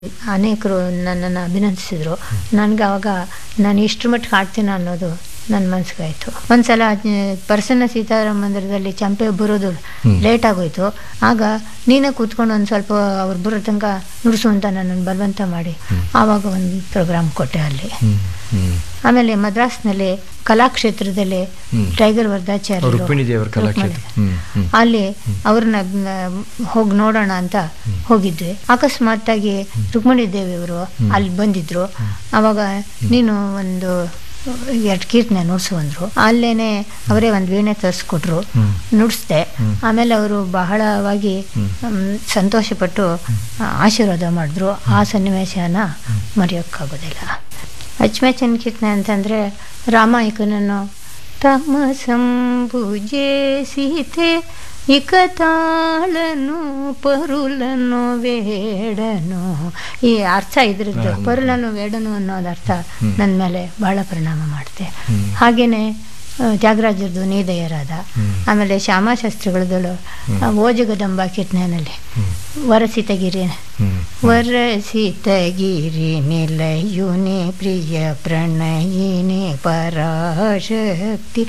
ಅನೇಕರು ನನ್ನನ್ನು ಅಭಿನಂದಿಸಿದ್ರು ನನಗೆ ಅವಾಗ ನಾನು ಇಷ್ಟ್ರ ಮಟ್ಟಿಗೆ ಹಾಡ್ತೀನಿ ಅನ್ನೋದು ನನ್ನ ಮನ್ಸಿಗಾಯಿತು ಒಂದ್ಸಲ ಅದ್ನ ಪ್ರಸನ್ನ ಸೀತಾರಾಮ ಮಂದಿರದಲ್ಲಿ ಚಂಪೆ ಬರೋದು ಲೇಟ್ ಆಗೋಯ್ತು ಆಗ ನೀನೇ ಕೂತ್ಕೊಂಡು ಒಂದು ಸ್ವಲ್ಪ ಅವ್ರು ಬರೋ ತನಕ ನುಡಿಸು ಅಂತ ನನ್ನನ್ನು ಬಲವಂತ ಮಾಡಿ ಆವಾಗ ಒಂದು ಪ್ರೋಗ್ರಾಮ್ ಕೊಟ್ಟೆ ಅಲ್ಲಿ ಹ್ಮ್ ಹ್ಮ್ ಆಮೇಲೆ ಮದ್ರಾಸ್ನಲ್ಲಿ ಕಲಾಕ್ಷೇತ್ರದಲ್ಲಿ ಹ್ಮ್. ಟೈಗರ್ ವರ್ಧಾಚಾರ್ಯ ಅವ್ರು ರುಕ್ಮಿಣಿ ದೇವರ ಕಲಾಕ್ಷೇತ್ರ ಹ್ಮ್ ಹ್ಮ್ ಅಲ್ಲಿ ಅವ್ರನ್ನ ಹೋಗಿ ನೋಡೋಣ ಅಂತ ಹೋಗಿದ್ವಿ ಅಕಸ್ಮಾತ್ತಾಗಿ ರುಕ್ಮಿಣಿ ದೇವಿಯವರು ಅಲ್ಲಿ ಬಂದಿದ್ರು ಅವಾಗ ನೀನು ಒಂದು ಎರಡು ಕೀರ್ತನೆ ನುಡ್ಸು ಅಂದ್ರು ಅಲ್ಲೇನೆ ಅವರೇ ಒಂದು ವೀಣೆ ತರಿಸ್ಕೊಟ್ರು ಹ್ಮ್. ನುಡಿಸ್ದೆ ಆಮೇಲೆ ಅವರು ಬಹಳವಾಗಿ ಮ್, ಸಂತೋಷಪಟ್ಟು ಆ, ಆಶೀರ್ವಾದ ಮಾಡಿದ್ರು ಆ ಸನ್ನಿವೇಶನ ಮರೆಯೋಕ್ಕಾಗೋದಿಲ್ಲ ಅಚ್ಚಮೆಚ್ಚಿನ ಕೀರ್ತನೆ ಅಂತಂದರೆ ರಾಮಾಯಕನನ್ನು ತಮ ಸಂಭುಜೆ ಸೀತೆ ಇಕ ತಾಳನು ಪರುಲನು ವೇಡನು ಈ ಅರ್ಥ ಇದ್ರದ್ದು ಪರುಲನು ವೇಡನು ಅನ್ನೋದು ಅರ್ಥ ನನ್ನ ಮೇಲೆ ಬಹಳ ಪರಿಣಾಮ ಮಾಡುತ್ತೆ ಹಾಗೆಯೇ ತ್ಯಾಗರಾಜರದು ನೀದಯರಾದ ಆಮೇಲೆ ಶ್ಯಾಮಾಶಾಸ್ತ್ರಿಗಳದ್ದು ಓಜಗದಂಬ ಕೀರ್ತನೆಯಲ್ಲಿ ವರಸಿತಗಿರಿ ಹ್ಮ್ ವರಸಿತಗಿರಿ ನಿಲಯುನಿ ಪ್ರಿಯ ಪ್ರಣಯಿನಿ ಪರಾಶಕ್ತಿ